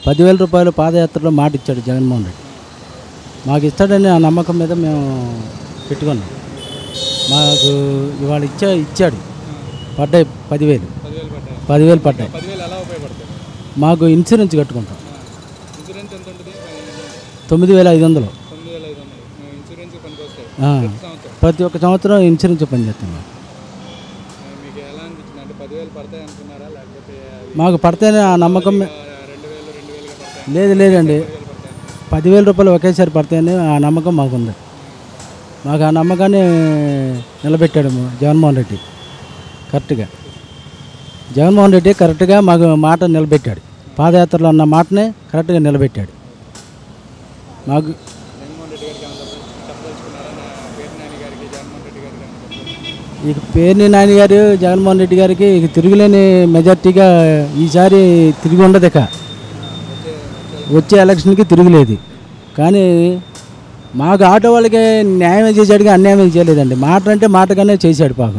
పదివేల రూపాయలు పాదయాత్రలో మాట ఇచ్చాడు జగన్మోహన్ రెడ్డి మాకు ఇస్తాడని ఆ నమ్మకం మీద మేము పెట్టుకున్నాం మాకు ఇవాళ ఇచ్చా ఇచ్చాడు పడ్డాయి పదివేలు పదివేలు పడ్డాయి పదివేలు పడ్డాయి పదివేలు ఎలా ఉపయోగపడతాయి మాకు ఇన్సూరెన్స్ కట్టుకుంటాం ఇన్సూరెన్స్ ఎంత ఉంటుంది తొమ్మిది వేల ఐదు వందలు తొమ్మిది వేల ఐదు వందలు ఇన్సూరెన్స్ పనికి వస్తాయి ఆ, ప్రతి సంవత్సరం ప్రతి ఒక్క సంవత్సరం ఇన్సూరెన్స్ పనిచేస్తున్నాం మీకు ఎలా అనిపించింది అంటే పదివేలు పడతాయి అనుకున్నారా లేకపోతే అవి మాకు పడితేనే ఆ నమ్మకం మీ- రెండు వేలు రెండు వేలుగా పడతాయి లేదు లేదండి పదివేలు పడతాయి పదివేల రూపాయలు ఒకేసారి పడితేనే ఆ నమ్మకం మాకుంది మాకు ఆ నమ్మకాన్ని నిలబెట్టాడు మా జగన్మోహన్ రెడ్డి కరెక్ట్గా జగన్మోహన్ రెడ్డి కరెక్ట్గా మాకు మాట నిలబెట్టాడు పాదయాత్రలో ఉన్న మాటనే కరెక్ట్గా నిలబెట్టాడు మాకు జగన్మోహన్ రెడ్డి గారికి ఏమైనా చెప్ప- చెప్పదలుచుకున్నారా నా పేరు నాని గారికి జగన్మోహన్ రెడ్డి గారికి ఏమైనా చెప్పదలుచుకున్నారా? ఇక పేర్ని నాని గారు జగన్మోహన్ రెడ్డి గారికి ఇక తిరుగులేని మెజార్టీగా ఈసారి తిరిగి ఉండదు ఇక వచ్చే ఎలక్షన్కి తిరుగులేదు కానీ మాకు ఆటో వాళ్ళకి న్యాయం చేశాడుగా అన్యాయం చేయలేదండి మాట అంటే మాటగానే చేశాడు పాపం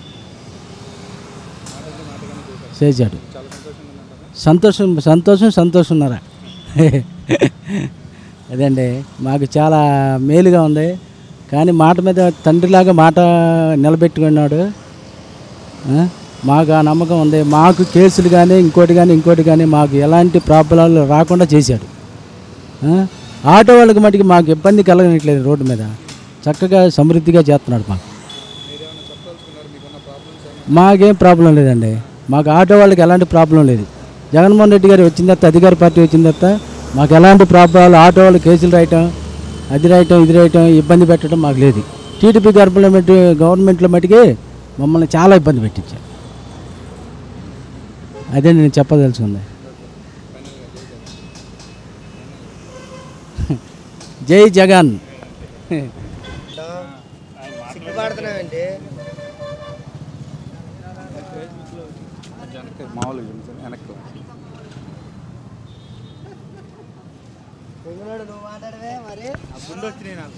చేశాడు చాలా సంతోషంగా ఉందంటారా సంతోషం సంతోషం సంతోషం ఉన్నారా అదండి మాకు చాలా మేలుగా ఉంది కానీ మాట మీద తండ్రిలాగా మాట నిలబెట్టుకున్నాడు ఆ? మాకు ఆ నమ్మకం ఉంది మాకు కేసులు కానీ ఇంకోటి కానీ ఇంకోటి కానీ మాకు ఎలాంటి ప్రాబ్లాలు రాకుండా చేశాడు ఆ? ఆటో వాళ్ళకి మటుకు మాకు ఇబ్బంది కలగనట్లేదు రోడ్డు మీద చక్కగా సమృద్ధిగా చేస్తున్నాడు మాకు మీరేమైనా చెప్పదలుచుకున్నారు మీకున్న ప్రాబ్లమ్స్ ఏమైనా మాకేం ప్రాబ్లం లేదండి మాకు ఆటో వాళ్ళకి ఎలాంటి ప్రాబ్లం లేదు జగన్మోహన్ రెడ్డి గారు వచ్చిన తర్వాత అధికార పార్టీ వచ్చిన తర్వాత మాకు ఎలాంటి ప్రాబ్లాలు ఆటో వాళ్ళు కేసులు రాయటం అది రాయటం ఇది రాయటం ఇబ్బంది పెట్టడం మాకు లేదు టీడీపీ గవర్నమెంట్ గవర్నమెంట్లో మటుకి మమ్మల్ని చాలా ఇబ్బంది పెట్టించారు అదే నేను చెప్పదలుచుకుంది జై జగన్ సిగ్గుపడుతున్నామండి వెనక్కి మామూలుగా చూపించండి వెనక్కి పొంగినాడు నువ్వు మాట్లాడవే మరి ముందు వచ్చినాయి నాకు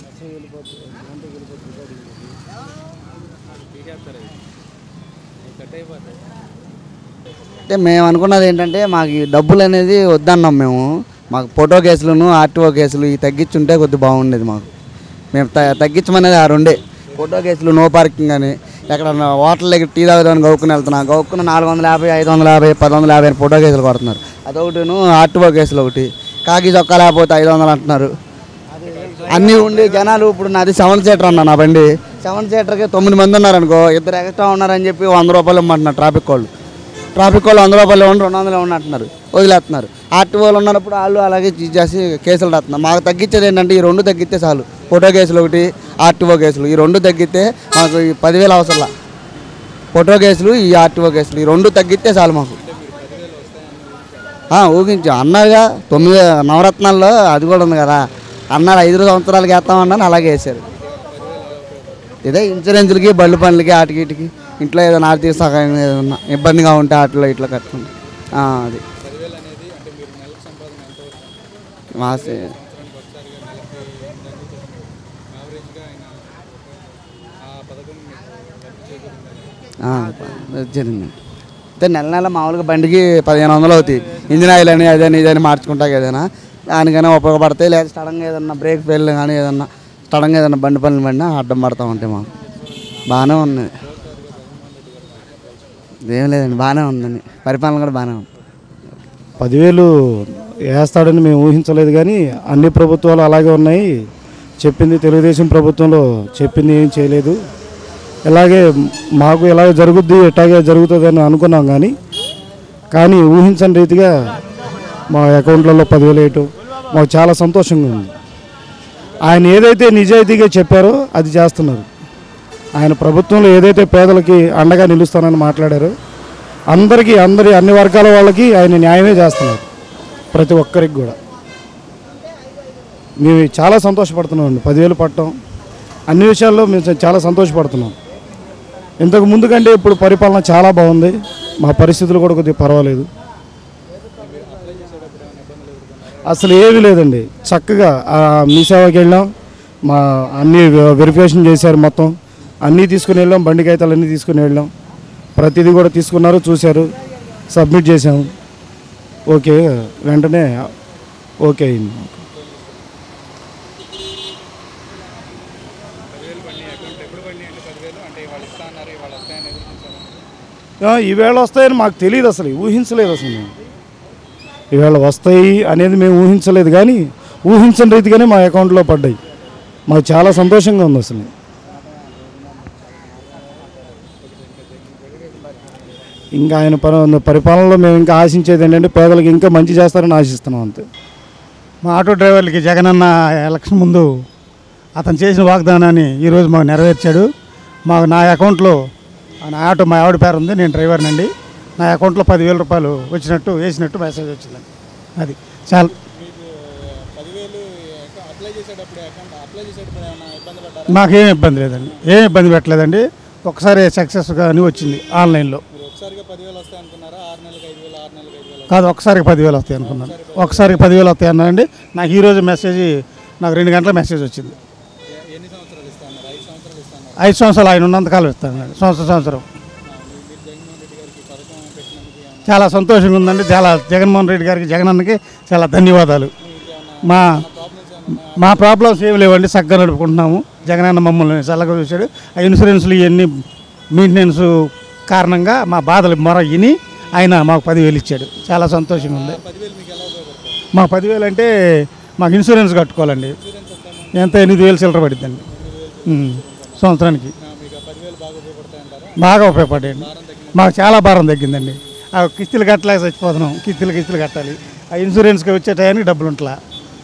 తీసేస్తారు అవి కట్ అయిపోతాయి అంటే మేము అనుకున్నది ఏంటంటే మాకు ఈ డబ్బులు అనేది వద్దన్నాం మేము మాకు ఫోటో కేసులను ఆర్టీఓ కేసులు ఇవి తగ్గించుంటే కొద్దిగా బాగుండేది మాకు మేము త తగ్గించమనేది ఆ రెండే ఫోటో కేసులు నో పార్కింగ్ అని ఎక్కడ హోటల్ దగ్గర టీ తాగుదామని గౌక్కుని వెళ్తున్నా గౌక్కున నాలుగు వందల యాభై ఐదు వందల యాభై పది వందల యాభై అని ఫోటో కేసులు కొడుతున్నారు అదొకటిను ఆర్టీఓ కేసులు ఒకటి కాకి చొక్కా లేకపోతే ఐదు వందలు అంటున్నారు అన్నీ ఉండి జనాలు ఇప్పుడు నాది సెవెన్ సీటర్ అన్న నా బండి సెవెన్ సీటర్కి తొమ్మిది మంది ఉన్నారు అనుకో ఇద్దరు ఎక్స్ట్రా ఉన్నారని చెప్పి వంద రూపాయలు ఇమ్మంటున్నారు ట్రాఫిక్ వాళ్ళు ట్రాఫిక్ వాళ్ళు వంద రూపాయలు ఇవ్వండి రెండు వందలు ఇవ్వండి అంటున్నారు వదిలేస్తున్నారు ఆర్టీ వాళ్ళు ఉన్నప్పుడు వాళ్ళు అలాగే చేసి కేసులు రాస్తున్నారు మాకు తగ్గించేది ఏంటంటే ఈ రెండు తగ్గితే చాలు ఫోటో కేసులు ఒకటి ఆర్టీఓ కేసులు ఈ రెండు తగ్గితే మాకు ఈ పదివేలు అవసరంలా ఫోటో కేసులు ఈ ఆర్టీఓ కేసులు ఈ రెండు తగ్గితే చాలు మాకు ఆ, ఊహించు అన్నారుగా తొమ్మిది నవరత్నాల్లో అది కూడా ఉంది కదా అన్నారు ఐదు సంవత్సరాలకి వేస్తామన్నారు అలాగే వేశారు ఇదే ఇన్సూరెన్స్లకి బళ్ళు పనులకి ఆటికి ఇటుకి ఇంట్లో ఏదైనా ఆర్థిక సహాయం ఏదైనా ఇబ్బందిగా ఉంటే ఆటలో ఇట్లా కట్టుకుంటాం ఆ, అది పదివేలు అనేది అంటే మీరు నెలకు సంపాదన ఎంత వస్తుంది మా సంవత్సరానికి ఒకసారిగా నెలకి ఎంత అందుతుంది యావరేజ్గా ఆయన ఆ పథకం మీకు లబ్ధి చేకూరిందా ఆ, జరిగింది అయితే నెల నెల మామూలుగా బండికి పదిహేను వందలు అవుతాయి ఇంజిన్ ఆయిల్ అని అదని ఇదని మార్చుకుంటాక ఏదైనా దానికైనా ఉపయోగపడతాయి లేదా సడన్గా ఏదన్నా బ్రేక్ ఫెయిల్ కానీ ఏదన్నా సడన్గా ఏదన్నా బండి పనులు పడినా అడ్డం పడతా ఉంటాయి మాకు బాగానే ఉంది ఏం లేదండి బాగానే ఉందండి పరిపాలన కూడా బాగానే ఉంది పదివేలు వేస్తాడని మేము ఊహించలేదు కానీ అన్ని ప్రభుత్వాలు అలాగే ఉన్నాయి చెప్పింది తెలుగుదేశం ప్రభుత్వంలో చెప్పింది ఏం చేయలేదు ఇలాగే మాకు ఇలాగే జరుగుద్ది ఇట్లాగే జరుగుతుందని అనుకున్నాం కానీ కానీ ఊహించని రీతిగా మా అకౌంట్లలో పదివేలు వేయటం మాకు చాలా సంతోషంగా ఉంది ఆయన ఏదైతే నిజాయితీగా చెప్పారో అది చేస్తున్నారు ఆయన ప్రభుత్వంలో ఏదైతే పేదలకి అండగా నిలుస్తానని మాట్లాడారో అందరికీ అందరి అన్ని వర్గాల వాళ్ళకి ఆయన న్యాయమే చేస్తున్నారు ప్రతి ఒక్కరికి కూడా మేము చాలా సంతోషపడుతున్నాం అండి పదివేలు పట్టడం అన్ని విషయాల్లో మేము చ- చాలా సంతోషపడుతున్నాం ఇంతకు ముందు కంటే ఇప్పుడు పరిపాలన చాలా బాగుంది మా పరిస్థితులు కూడా కొద్దిగా పర్వాలేదు అసలు ఏమీ లేదండి చక్కగా ఆ, మీ సేవకి వెళ్ళాం మా అన్ని వెరిఫికేషన్ చేశారు మొత్తం అన్నీ తీసుకుని వెళ్ళాం బండి కాగితాలు అన్నీ తీసుకుని వెళ్ళాం ప్రతిదీ కూడా తీసుకున్నారు చూశారు సబ్మిట్ చేసాము ఓకే వెంటనే ఓకే అయింది పదివేలు పడినాయి అకౌంట్ ఎప్పుడు పడినాయి అండి పదివేలు అంటే వాళ్ళు ఇస్తా అన్నారు వాళ్ళు వస్తాయని ఎదురు చూసారా ఆ, ఈవేళ వస్తాయని మాకు తెలియదు అసలు ఊహించలేదు అసలు మేము ఈవేళ వస్తాయి అనేది మేము ఊహించలేదు కానీ ఊహించని రీతిగానే మా అకౌంట్లో పడ్డాయి మాకు చాలా సంతోషంగా ఉంది అసలు ఇంకా ఆయన పరి పరిపాలనలో మేము ఇంకా ఆశించేది ఏంటంటే పేదలకు ఇంకా మంచి చేస్తారని ఆశిస్తున్నాం అంతే మా ఆటో డ్రైవర్లకి జగనన్న ఎలక్షన్ ముందు అతను చేసిన వాగ్దానాన్ని ఈరోజు మాకు నెరవేర్చాడు మాకు నా అకౌంట్లో నా ఆటో మా ఆవిడ పేరు ఉంది నేను డ్రైవర్నండి నా అకౌంట్లో పదివేల రూపాయలు వచ్చినట్టు వేసినట్టు మెసేజ్ వచ్చిందండి అది చాలా పదివేలు అప్లై చేసేటప్పుడు అకౌంట్ అప్లై చేసేటప్పుడు ఏమైనా ఇబ్బంది పడ్డారా మాకేం ఇబ్బంది లేదండి ఏం ఇబ్బంది పెట్టలేదండి ఒకసారి సక్సెస్గాని వచ్చింది ఆన్లైన్లో మీరు ఒకసారిగా పదివేలు వస్తాయి అనుకున్నారా ఆరు నెలలకు ఐదు వేలు ఆరు నెలలకు ఐదు వేలు కాదు ఒకసారికి పదివేలు వస్తాయి అనుకున్నాను ఒకసారికి పదివేలు వస్తాయి అన్నానండి నాకు ఈరోజు మెసేజ్ నాకు రెండు గంటల మెసేజ్ వచ్చింది ఎ- ఎన్ని సంవత్సరాలు ఇస్తా అన్నారు ఐదు సంవత్సరాలు ఇస్తా అన్నారు ఐదు సంవత్సరాలు ఆయన ఉన్నంతకాలం ఇస్తాను సంవత్సరం సంవత్సరం మీరు జగన్మోహన్ రెడ్డి గారికి ఈ పథకం పెట్టినందుకు ఏమన్నా చాలా సంతోషంగా ఉందండి చాలా జగన్మోహన్ రెడ్డి గారికి జగనన్నకి చాలా ధన్యవాదాలు మా ప్రాబ్లమ్స్ ఏమన్నా మా ప్రాబ్లమ్స్ ఏమి లేవండి చక్కగా నడుపుకుంటున్నాము జగనన్న మమ్మల్ని చల్లగా చూశాడు ఆ ఇన్సూరెన్స్లు ఇవన్నీ మెయింటెనెన్స్ కారణంగా మా బాధలు మొర విని ఆయన మాకు పదివేలు ఇచ్చాడు చాలా సంతోషంగా ఉంది పదివేలు మీకు ఎలా ఉపయోగపడతాయి మాకు పదివేలు అంటే మాకు ఇన్సూరెన్స్ కట్టుకోవాలండి ఇన్సూరెన్స్ వస్తాయి ఎంత ఎనిమిది వేలు చిల్లర పడుతుందండి ఉమ్, సంవత్సరానికి మీకు ఆ పదివేలు బాగా ఉపయోగపడతాయి అంటారా బాగా ఉపయోగపడాయండి భారం తగ్గిన మాకు చాలా భారం తగ్గిందండి ఆ కిస్తులు కట్టలేక చచ్చిపోతున్నాం కిస్తులు కిస్తులు కట్టాలి ఆ ఇన్సూరెన్స్కి వచ్చే టయానికి డబ్బులు ఉంటలా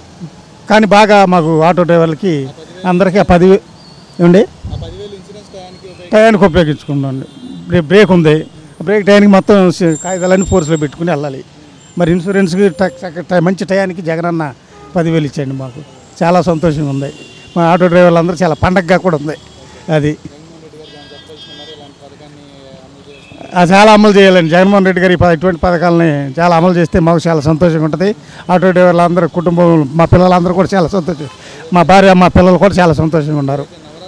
కానీ బాగా మాకు ఆటో డ్రైవర్లకి అందరికీ ఆ పది ఏమండి ఆ పదివేలు ఇన్సూరెన్స్ టయానికి ఉపయోగ టయానికి ఉపయోగించుకుంటాం బ్రే- బ్రేక్ ఉంది బ్రేక్ టయానికి మొత్తం స- కాగితాలన్నీ ఫోర్స్లో పెట్టుకుని వెళ్ళాలి మరి ఇన్సూరెన్స్కి ట- చక్క- ట- మంచి టయానికి జగనన్న పదివేలు ఇచ్చాయండి మాకు చాలా సంతోషంగా ఉంది మా ఆటో డ్రైవర్లు అందరూ చాలా పండగగా కూడా ఉంది అది జగన్మోహన్ రెడ్డి గారికి ఏమైనా చెప్పదలుచుకున్నారు ఇలాంటి పథకాన్ని అమలు చేస్తున్నారు ఆ చాలా అమలు చేయాలండి జగన్మోహన్ రెడ్డి గారి ప- ఇటువంటి పథకాలని చాలా అమలు చేస్తే మాకు చాలా సంతోషంగా ఉంటుంది ఆటో డ్రైవర్లు అందరూ కుటుంబం మా పిల్లలందరూ కూడా చాలా సంతోషం మా భార్య మా పిల్లలు కూడా చాలా సంతోషంగా ఉన్నారు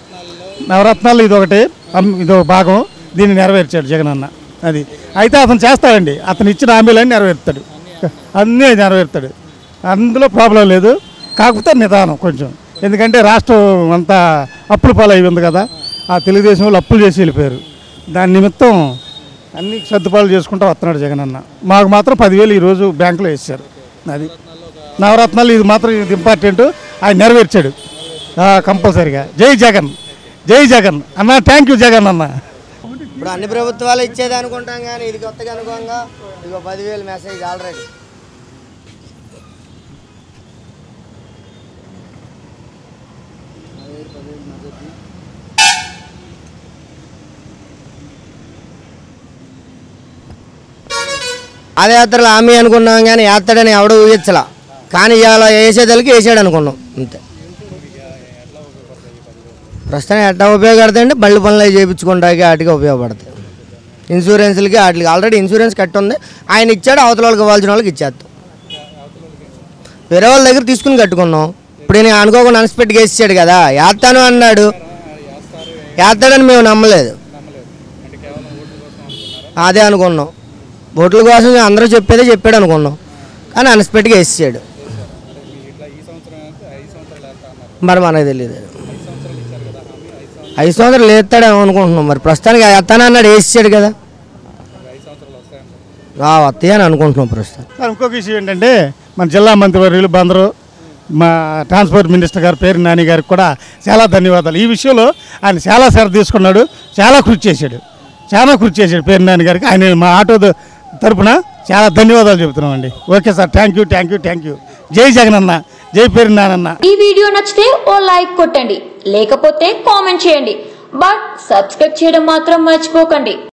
నవరత్నాలు ఇది ఒకటి అమ్- ఇది ఒక భాగం దీన్ని నెరవేర్చాడు జగనన్న అది అయితే అతను చేస్తాడండి అతను ఇచ్చిన హామీలన్నీ నెరవేరుతాడు అన్నీ నెరవేరుతాడు అందులో ప్రాబ్లం లేదు కాకపోతే నిదానం కొంచెం ఎందుకంటే రాష్ట్రం అంతా అప్పుల పాలై ఉంది కదా ఆ తెలుగుదేశం వాళ్ళు అప్పులు చేసి వెళ్ళిపోయారు దాని నిమిత్తం అన్ని సర్దుపాలు చేసుకుంటూ వస్తున్నాడు జగనన్న మాకు మాత్రం పదివేలు ఈరోజు బ్యాంకులో వేసారు అది నవరత్నాలు ఇది మాత్రం ఇది ఇంపార్టెంట్ ఆయన నెరవేర్చాడు ఆ, కంపల్సరిగా జై జగన్ జై జగన్ అన్న థ్యాంక్ యూ జగన్ అన్న ఇప్పుడు అన్ని ప్రభుత్వాలు ఇచ్చేది అనుకుంటాం కానీ ఇది కొత్తగా అనుకోంగా ఇదిగో పదివేలు మెసేజ్ ఆల్రెడీ పాదయాత్రలు హామీ అనుకున్నాం కానీ వేస్తాడని ఎవడు ఊహించలా కానీ ఇవాళ వేసేదలకి వేసాడు అనుకున్నాం అంతే ప్రస్తుతం ఎట్లా ఉపయోగపడతాయండి బళ్ళు పనులు అవి చేయించుకుంటాకి వాటికి ఉపయోగపడతాయి ఇన్సూరెన్స్లకి వాటికి ఆల్రెడీ ఇన్సూరెన్స్ కట్టి ఉంది ఆయన ఇచ్చాడు అవతల వాళ్ళకి ఇవ్వాల్సిన వాళ్ళకి ఇచ్చేస్తాం వేరే వాళ్ళ దగ్గర తీసుకుని కట్టుకున్నాం ఇప్పుడు నేను అనుకోకుండా అన్స్పెక్ట్గా వేసాడు కదా వేస్తాను అన్నాడు వేస్తాడని మేము నమ్మలేదు అంటే కేవలం ఓట్ల కోసం అనుకున్నారా అదే అనుకున్నాం ఓట్ల కోసం అందరూ చెప్పేదే చెప్పాడు అనుకున్నాం కానీ అన్స్పెక్ట్గా వేసాడు మీకు ఇట్లా ఈ సంవత్సరం అయితే ఐదు సంవత్సరాలు వేస్తా అన్నారు మరి మనకు తెలియదు ఐదు సంవత్సరాలు ఇచ్చారు కదా హామీ ఐదు సంవత్సరాలు ఐదు సంవత్సరాలు వేస్తాడేమో అనుకుంటున్నాం మరి ప్రస్తుతానికి వేస్తాను అన్నాడు వేసాడు కదా ఐదు సంవత్సరాలు వస్తాయంటారు ఆ, వస్తాయి అని అనుకుంటున్నాం ప్రస్తుతం సార్ ఇంకొక విషయం ఏంటంటే మన జిల్లా మంత్రివర్యులు బందరు మా ట్రాన్స్పోర్ట్ మినిస్టర్ గారు పేరు నాని గారికి కూడా చాలా ధన్యవాదాలు ఈ విషయంలో ఆయన చాలా శ్రద్ధ తీసుకున్నాడు చాలా కృషి చేశాడు చాలా కృషి చేశాడు పేరు నాని గారికి ఆయన మా ఆటో ద- తరపున చాలా ధన్యవాదాలు చెబుతున్నామండి okay sir thank you thank you thank you జై జగనన్న జై పేరు నానన్న ఈ వీడియో నచ్చితే ఓ లైక్ కొట్టండి లేకపోతే కామెంట్ చేయండి బట్ సబ్స్క్రైబ్ చేయడం మాత్రం మర్చిపోకండి